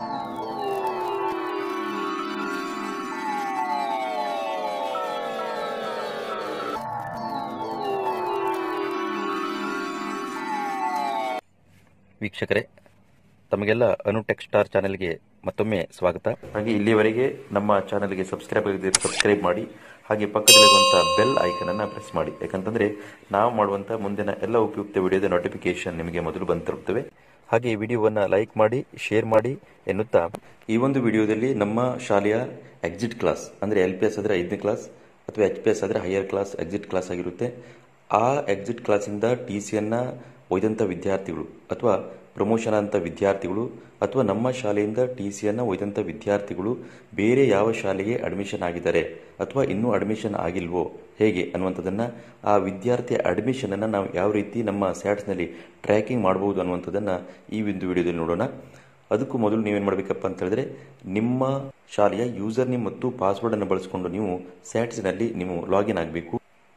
ವೀಕ್ಷಕರೇ ತಮಗೆಲ್ಲ ಅನು tech star ಚಾನೆಲ್ಗೆ ಮತ್ತೊಮ್ಮೆ ಸ್ವಾಗತ ಹಾಗೆ ಇಲ್ಲಿವರೆಗೆ ನಮ್ಮ ಚಾನೆಲ್ಗೆ ಸಬ್ಸ್ಕ್ರೈಬ್ ಆಗಿದ್ದರೆ ಸಬ್ಸ್ಕ್ರೈಬ್ ಮಾಡಿ ಹಾಗೆ ಪಕ್ಕದಲ್ಲಿರುವಂಥ ಬೆಲ್ ಐಕನನ್ನು ಪ್ರೆಸ್ ಮಾಡಿ ಯಾಕಂತಂದರೆ ನಾವು ಮಾಡುವಂಥ ಮುಂದಿನ ಎಲ್ಲ ಉಪಯುಕ್ತ ವಿಡಿಯೋದ ನೋಟಿಫಿಕೇಶನ್ ನಿಮಗೆ ಮೊದಲು ಬಂದಿರುತ್ತವೆ ಹಾಗೆ ಈ ವಿಡಿಯೋವನ್ನು ಲೈಕ್ ಮಾಡಿ ಶೇರ್ ಮಾಡಿ ಎನ್ನುತ್ತಾ ಈ ಒಂದು ವಿಡಿಯೋದಲ್ಲಿ ನಮ್ಮ ಶಾಲೆಯ ಎಕ್ಸಿಟ್ ಕ್ಲಾಸ್ ಅಂದರೆ ಎಲ್ ಪಿ ಎಸ್ ಆದರೆ ಐದನೇ ಕ್ಲಾಸ್ ಅಥವಾ ಎಚ್ ಪಿ ಎಸ್ ಆದರೆ ಹೈಯರ್ ಕ್ಲಾಸ್ ಎಕ್ಸಿಟ್ ಕ್ಲಾಸ್ ಆಗಿರುತ್ತೆ ಆ ಎಕ್ಸಿಟ್ ಕ್ಲಾಸಿಂದ ಟಿ ಸಿಯನ್ನು ಒಯ್ದಂಥ ವಿದ್ಯಾರ್ಥಿಗಳು ಅಥವಾ ಪ್ರಮೋಷನ್ ಅಂತ ವಿದ್ಯಾರ್ಥಿಗಳು ಅಥವಾ ನಮ್ಮ ಶಾಲೆಯಿಂದ ಟಿ ಸಿಯನ್ನು ಒಯ್ದಂಥ ವಿದ್ಯಾರ್ಥಿಗಳು ಬೇರೆ ಯಾವ ಶಾಲೆಗೆ ಅಡ್ಮಿಷನ್ ಆಗಿದ್ದಾರೆ ಅಥವಾ ಇನ್ನೂ ಅಡ್ಮಿಷನ್ ಆಗಿಲ್ವೋ ಹೇಗೆ ಅನ್ನುವಂಥದ್ದನ್ನು ಆ ವಿದ್ಯಾರ್ಥಿಯ ಅಡ್ಮಿಷನನ್ನು ನಾವು ಯಾವ ರೀತಿ ನಮ್ಮ ಸ್ಯಾಟ್ಸ್ನಲ್ಲಿ ಟ್ರ್ಯಾಕಿಂಗ್ ಮಾಡ್ಬೋದು ಅನ್ನುವಂಥದ್ದನ್ನು ಈ ಒಂದು ವಿಡಿಯೋದಲ್ಲಿ ನೋಡೋಣ ಅದಕ್ಕೂ ಮೊದಲು ನೀವೇನು ಮಾಡಬೇಕಪ್ಪ ಅಂತ ಹೇಳಿದ್ರೆ ನಿಮ್ಮ ಶಾಲೆಯ ಯೂಸರ್ ನೇಮ್ ಮತ್ತು ಪಾಸ್ವರ್ಡನ್ನು ಬಳಸಿಕೊಂಡು ನೀವು ಸ್ಯಾಟ್ಸ್ನಲ್ಲಿ ನೀವು ಲಾಗಿನ್ ಆಗಬೇಕು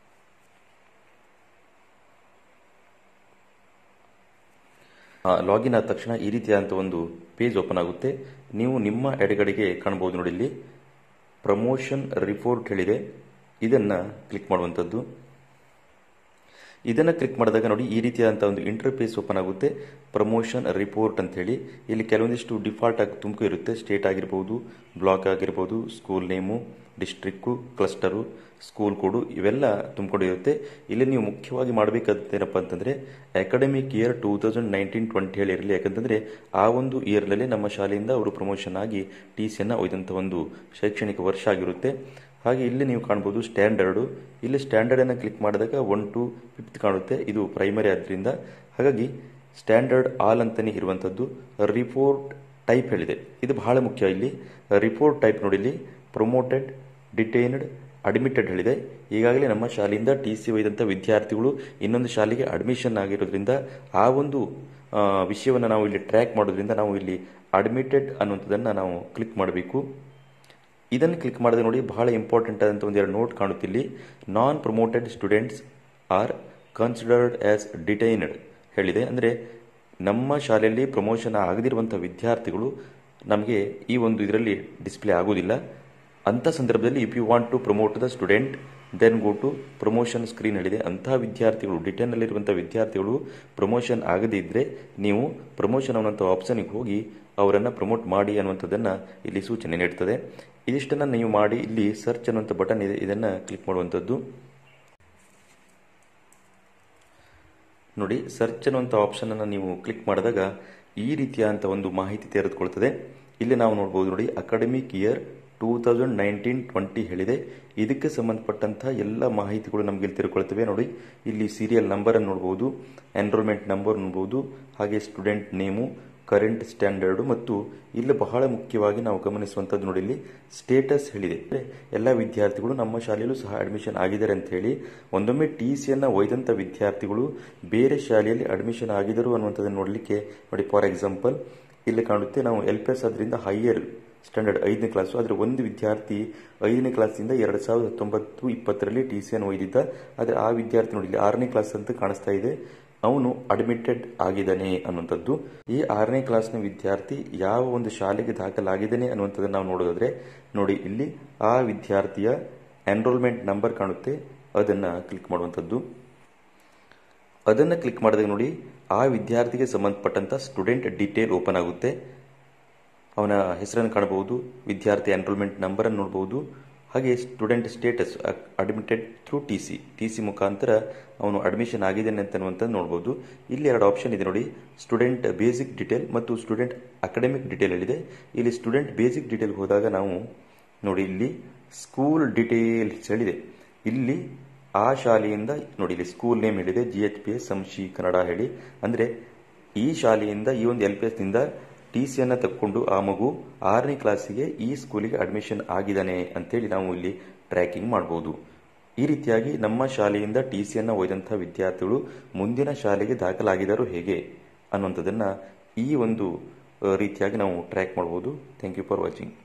ಲಾಗಿನ್ ಆದ ತಕ್ಷಣ ಈ ರೀತಿಯಾದಂಥ ಒಂದು ಪೇಜ್ ಓಪನ್ ಆಗುತ್ತೆ ನೀವು ನಿಮ್ಮ ಎಡಗಡೆಗೆ ಕಾಣ್ಬೋದು ನೋಡಿ ಇಲ್ಲಿ ಪ್ರಮೋಷನ್ ರಿಪೋರ್ಟ್ ಹೇಳಿದೆ ಇದನ್ನು ಕ್ಲಿಕ್ ಮಾಡುವಂಥದ್ದು ಇದನ್ನು ಕ್ಲಿಕ್ ಮಾಡಿದಾಗ ನೋಡಿ ಈ ರೀತಿಯಾದಂಥ ಒಂದು ಇಂಟರ್ಫೇಸ್ ಓಪನ್ ಆಗುತ್ತೆ ಪ್ರಮೋಷನ್ ರಿಪೋರ್ಟ್ ಅಂತ ಹೇಳಿ ಇಲ್ಲಿ ಕೆಲವೊಂದಿಷ್ಟು ಡಿಫಾಲ್ಟ್ ಆಗಿ ತುಮಕು ಇರುತ್ತೆ ಸ್ಟೇಟ್ ಆಗಿರ್ಬೋದು ಬ್ಲಾಕ್ ಆಗಿರ್ಬೋದು school name district cluster school code ಇವೆಲ್ಲ ತುಂಬಿಕೊಂಡಿರುತ್ತೆ ಇಲ್ಲಿ ನೀವು ಮುಖ್ಯವಾಗಿ ಮಾಡಬೇಕಾದೇನಪ್ಪ ಅಂತಂದರೆ academic year two thousand nineteen twenty ಹೇಳಿ ಇರಲಿ ಯಾಕಂತಂದರೆ ಆ ಒಂದು ಇಯರ್ನಲ್ಲಿ ನಮ್ಮ ಶಾಲೆಯಿಂದ ಅವರು ಪ್ರಮೋಷನ್ ಆಗಿ ಟಿ ಸಿಯನ್ನು ಒಯ್ದಂಥ ಒಂದು ಶೈಕ್ಷಣಿಕ ವರ್ಷ ಆಗಿರುತ್ತೆ ಹಾಗೆ ಇಲ್ಲಿ ನೀವು ಕಾಣ್ಬೋದು ಸ್ಟ್ಯಾಂಡರ್ಡು ಇಲ್ಲಿ ಸ್ಟ್ಯಾಂಡರ್ಡನ್ನು ಕ್ಲಿಕ್ ಮಾಡಿದಾಗ ಒನ್ ಟು ಫಿಫ್ತ್ ಕಾಣುತ್ತೆ ಇದು ಪ್ರೈಮರಿ ಆದ್ದರಿಂದ ಹಾಗಾಗಿ ಸ್ಟ್ಯಾಂಡರ್ಡ್ ಆಲ್ ಅಂತಲೇ ಇರುವಂಥದ್ದು ರಿಪೋರ್ಟ್ ಟೈಪ್ ಹೇಳಿದೆ ಇದು ಬಹಳ ಮುಖ್ಯ ಇಲ್ಲಿ ರಿಪೋರ್ಟ್ ಟೈಪ್ ನೋಡಿ ಇಲ್ಲಿ ಪ್ರಮೋಟೆಡ್ ಡಿಟೈನ್ಡ್ ಅಡ್ಮಿಟೆಡ್ ಹೇಳಿದೆ ಈಗಾಗಲೇ ನಮ್ಮ ಶಾಲೆಯಿಂದ ಟಿ ಸಿ ಒಯ್ದಂಥ ವಿದ್ಯಾರ್ಥಿಗಳು ಇನ್ನೊಂದು ಶಾಲೆಗೆ ಅಡ್ಮಿಷನ್ ಆಗಿರೋದ್ರಿಂದ ಆ ಒಂದು ವಿಷಯವನ್ನು ನಾವು ಇಲ್ಲಿ ಟ್ರ್ಯಾಕ್ ಮಾಡೋದ್ರಿಂದ ನಾವು ಇಲ್ಲಿ ಅಡ್ಮಿಟೆಡ್ ಅನ್ನುವಂಥದ್ದನ್ನು ನಾವು ಕ್ಲಿಕ್ ಮಾಡಬೇಕು ಇದನ್ನು ಕ್ಲಿಕ್ ಮಾಡಿದ್ರೆ ನೋಡಿ ಬಹಳ ಇಂಪಾರ್ಟೆಂಟ್ ಆದಂಥ ಒಂದೆರಡು ನೋಟ್ ಕಾಣುತ್ತಿಲ್ಲಿ non promoted students are considered as detained ಹೇಳಿದೆ ಅಂದರೆ ನಮ್ಮ ಶಾಲೆಯಲ್ಲಿ ಪ್ರಮೋಷನ್ ಆಗದಿರುವಂಥ ವಿದ್ಯಾರ್ಥಿಗಳು ನಮಗೆ ಈ ಒಂದು ಇದರಲ್ಲಿ ಡಿಸ್ಪ್ಲೇ ಆಗೋದಿಲ್ಲ ಅಂಥ ಸಂದರ್ಭದಲ್ಲಿ if you want to promote the student then go to promotion screen ಹೇಳಿದೆ ಅಂತಹ ವಿದ್ಯಾರ್ಥಿಗಳು ಡಿಟೈನಲ್ಲಿರುವಂಥ ವಿದ್ಯಾರ್ಥಿಗಳು ಪ್ರಮೋಷನ್ ಆಗದೇ ಇದ್ದರೆ ನೀವು ಪ್ರಮೋಷನ್ ಅನ್ನುವಂಥ ಆಪ್ಷನ್ಗೆ ಹೋಗಿ ಅವರನ್ನು ಪ್ರಮೋಟ್ ಮಾಡಿ ಅನ್ನುವಂಥದ್ದನ್ನು ಇಲ್ಲಿ ಸೂಚನೆ ನೀಡ್ತದೆ ಇದಿಷ್ಟನ್ನು ನೀವು ಮಾಡಿ ಇಲ್ಲಿ ಸರ್ಚ್ ಅನ್ನುವಂಥ ಬಟನ್ ಇದೆ ಇದನ್ನು ಕ್ಲಿಕ್ ಮಾಡುವಂಥದ್ದು ನೋಡಿ ಸರ್ಚ್ ಅನ್ನುವಂಥ ಆಪ್ಷನನ್ನು ನೀವು ಕ್ಲಿಕ್ ಮಾಡಿದಾಗ ಈ ರೀತಿಯಾದಂಥ ಒಂದು ಮಾಹಿತಿ ತೆರೆದುಕೊಳ್ತದೆ ಇಲ್ಲಿ ನಾವು ನೋಡ್ಬೋದು ನೋಡಿ academic year two thousand nineteen twenty ಹೇಳಿದೆ ಇದಕ್ಕೆ ಸಂಬಂಧಪಟ್ಟಂಥ ಎಲ್ಲ ಮಾಹಿತಿಗಳು ನಮಗೆ ಇಲ್ಲಿ ತಿಳ್ಕೊಳ್ತವೆ ನೋಡಿ ಇಲ್ಲಿ ಸೀರಿಯಲ್ ನಂಬರನ್ನು ನೋಡ್ಬೋದು ಎನ್ರೋಲ್ಮೆಂಟ್ ನಂಬರ್ ನೋಡ್ಬೋದು ಹಾಗೆ ಸ್ಟೂಡೆಂಟ್ ನೇಮು ಕರೆಂಟ್ ಸ್ಟ್ಯಾಂಡರ್ಡು ಮತ್ತು ಇಲ್ಲಿ ಬಹಳ ಮುಖ್ಯವಾಗಿ ನಾವು ಗಮನಿಸುವಂಥದ್ದು ನೋಡಿ ಇಲ್ಲಿ ಸ್ಟೇಟಸ್ ಹೇಳಿದೆ ಅಂದರೆ ಎಲ್ಲ ವಿದ್ಯಾರ್ಥಿಗಳು ನಮ್ಮ ಶಾಲೆಯಲ್ಲೂ ಸಹ ಅಡ್ಮಿಷನ್ ಆಗಿದ್ದಾರೆ ಅಂತ ಹೇಳಿ ಒಂದೊಮ್ಮೆ ಟಿ ಸಿಯನ್ನು ಒಯ್ದಂಥ ವಿದ್ಯಾರ್ಥಿಗಳು ಬೇರೆ ಶಾಲೆಯಲ್ಲಿ ಅಡ್ಮಿಷನ್ ಆಗಿದ್ದರು ಅನ್ನುವಂಥದ್ದನ್ನು ನೋಡಲಿಕ್ಕೆ ನೋಡಿ ಫಾರ್ ಎಕ್ಸಾಂಪಲ್ ಇಲ್ಲಿ ಕಾಣುತ್ತೆ ನಾವು ಎಲ್ ಪಿ ಎಸ್ ಅದರಿಂದ ಹೈಯರ್ ಸ್ಟ್ಯಾಂಡರ್ಡ್ ಐದನೇ ಕ್ಲಾಸು ಆದರೆ ಒಂದು ವಿದ್ಯಾರ್ಥಿ ಐದನೇ ಕ್ಲಾಸಿಂದ ಎರಡು ಸಾವಿರದ ಹತ್ತೊಂಬತ್ತು ಇಪ್ಪತ್ತರಲ್ಲಿ ಟಿ ಸಿಯನ್ನು ಒಯ್ದಿದ್ದ ಆದರೆ ಆ ವಿದ್ಯಾರ್ಥಿ ನೋಡಿ ಇಲ್ಲಿ ಆರನೇ ಕ್ಲಾಸ್ ಅಂತ ಕಾಣಿಸ್ತಾ ಇದೆ ಅವನು ಅಡ್ಮಿಟೆಡ್ ಆಗಿದ್ದಾನೆ ಅನ್ನುವಂಥದ್ದು ಈ ಆರನೇ ಕ್ಲಾಸ್ನ ವಿದ್ಯಾರ್ಥಿ ಯಾವ ಒಂದು ಶಾಲೆಗೆ ದಾಖಲಾಗಿದ್ದಾನೆ ಅನ್ನುವಂಥದ್ದನ್ನು ನಾವು ನೋಡೋದಾದ್ರೆ ನೋಡಿ ಇಲ್ಲಿ ಆ ವಿದ್ಯಾರ್ಥಿಯ ಎನ್ರೋಲ್ಮೆಂಟ್ ನಂಬರ್ ಕಾಣುತ್ತೆ ಅದನ್ನು ಕ್ಲಿಕ್ ಮಾಡುವಂಥದ್ದು ಅದನ್ನು ಕ್ಲಿಕ್ ಮಾಡಿದಾಗ ನೋಡಿ ಆ ವಿದ್ಯಾರ್ಥಿಗೆ ಸಂಬಂಧಪಟ್ಟಂಥ ಸ್ಟೂಡೆಂಟ್ ಡೀಟೇಲ್ ಓಪನ್ ಆಗುತ್ತೆ ಅವನ ಹೆಸರನ್ನು ಕಾಣಬಹುದು ವಿದ್ಯಾರ್ಥಿ ಎನ್ರೋಲ್ಮೆಂಟ್ ನಂಬರನ್ನು ನೋಡಬಹುದು ಹಾಗೆ student status admitted through T C T C ಮುಖಾಂತರ ಅವನು ಅಡ್ಮಿಷನ್ ಆಗಿದ್ದಾನೆ ಅಂತನ್ನುವಂಥದ್ದು ನೋಡ್ಬೋದು ಇಲ್ಲಿ ಎರಡು ಆಪ್ಷನ್ ಇದೆ ನೋಡಿ ಸ್ಟೂಡೆಂಟ್ ಬೇಸಿಕ್ ಡಿಟೇಲ್ ಮತ್ತು ಸ್ಟೂಡೆಂಟ್ ಅಕಾಡೆಮಿಕ್ ಡಿಟೇಲ್ ಹೇಳಿದೆ ಇಲ್ಲಿ ಸ್ಟೂಡೆಂಟ್ ಬೇಸಿಕ್ ಡಿಟೇಲ್ಗೆ ಹೋದಾಗ ನಾವು ನೋಡಿ ಇಲ್ಲಿ ಸ್ಕೂಲ್ ಡಿಟೇಲ್ಸ್ ಹೇಳಿದೆ ಇಲ್ಲಿ ಆ ಶಾಲೆಯಿಂದ ನೋಡಿ ಇಲ್ಲಿ ಸ್ಕೂಲ್ ನೇಮ್ ಹೇಳಿದೆ G H P S Samshi Kannada ಹೇಳಿ ಅಂದರೆ ಈ ಶಾಲೆಯಿಂದ ಈ ಒಂದು ಎಲ್ ಪಿ ಎಸ್ನಿಂದ ಟಿ ಸಿಯನ್ನು ತಕ್ಕೊಂಡು ಆ ಮಗು ಆರನೇ ಕ್ಲಾಸಿಗೆ ಈ ಸ್ಕೂಲಿಗೆ ಅಡ್ಮಿಷನ್ ಆಗಿದ್ದಾನೆ ಅಂತೇಳಿ ನಾವು ಇಲ್ಲಿ ಟ್ರ್ಯಾಕಿಂಗ್ ಮಾಡ್ಬೋದು ಈ ರೀತಿಯಾಗಿ ನಮ್ಮ ಶಾಲೆಯಿಂದ ಟಿ ಸಿಯನ್ನು ಒಯ್ದಂಥ ವಿದ್ಯಾರ್ಥಿಗಳು ಮುಂದಿನ ಶಾಲೆಗೆ ದಾಖಲಾಗಿದ್ದಾರೋ ಹೇಗೆ ಅನ್ನುವಂಥದ್ದನ್ನು ಈ ಒಂದು ರೀತಿಯಾಗಿ ನಾವು ಟ್ರ್ಯಾಕ್ ಮಾಡ್ಬೋದು ಥ್ಯಾಂಕ್ ಯು ಫಾರ್ ವಾಚಿಂಗ್